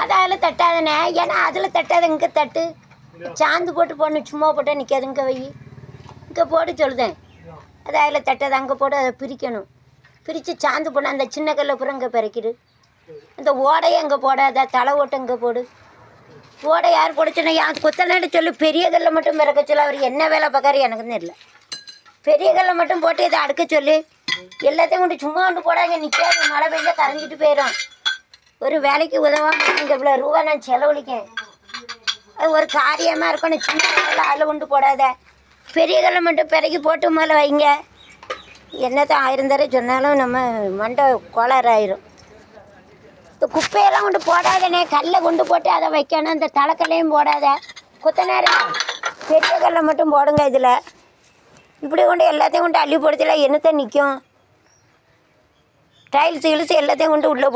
அதை அதில் தட்டாதண்ணே ஏன்னா அதில் தட்டாத இங்கே தட்டு சாந்து போட்டு போடணும் சும்மா போட்டால் நிற்காது இங்கே வை இங்கே போட்டு சொல்லுதேன் அதை அதில் தட்டாத அங்கே போட்டு அதை பிரிக்கணும் பிரித்து சாந்து போட அந்த சின்ன கல்லை பூரா இங்கே பிறக்கிடு அந்த ஓடையை அங்கே போடாத தலை ஓட்டை இங்கே போடு ஓடை யார் போடுச்சுன்னா யார் குத்தநாடு சொல்லி பெரிய கல்லை மட்டும் பிறக்க சொல்லி அவர் என்ன வேலை பார்க்காரு எனக்கு தெரியல பெரிய கல்லை மட்டும் போட்டு இதை அடுக்க சொல்லி எல்லாத்தையும் கொண்டு சும்மா கொண்டு போடாங்க நிற்காது மழை பெஞ்சா கரைஞ்சிட்டு போயிடும் ஒரு வேலைக்கு உதவாம இங்கே இவ்வளோ ரூபா நான் செலவழிக்கேன் அது ஒரு காரியமாக இருக்கணும் சின்ன கல்லை அதில் கொண்டு போடாத பெரிய கல்லை மட்டும் பிறக்கி போட்டு மேலே வைங்க என்னதான் ஆயிரம் தடவை சொன்னாலும் நம்ம மண்டை கோளாறு ஆயிரும் இந்த குப்பையெல்லாம் கொண்டு போடாதனே கல்லை கொண்டு போட்டு அதை வைக்கணும் இந்த தலைக்கல்லையும் போடாத குத்த நேரம் பெரிய கல்லை மட்டும் போடுங்க இதில் இப்படி கொண்டு எல்லாத்தையும் கொண்டு அள்ளி போடுறதுல என்னத்தை நிற்கும் டைல்ஸ் கிழிச்சு எல்லாத்தையும் கொண்டு உள்ளே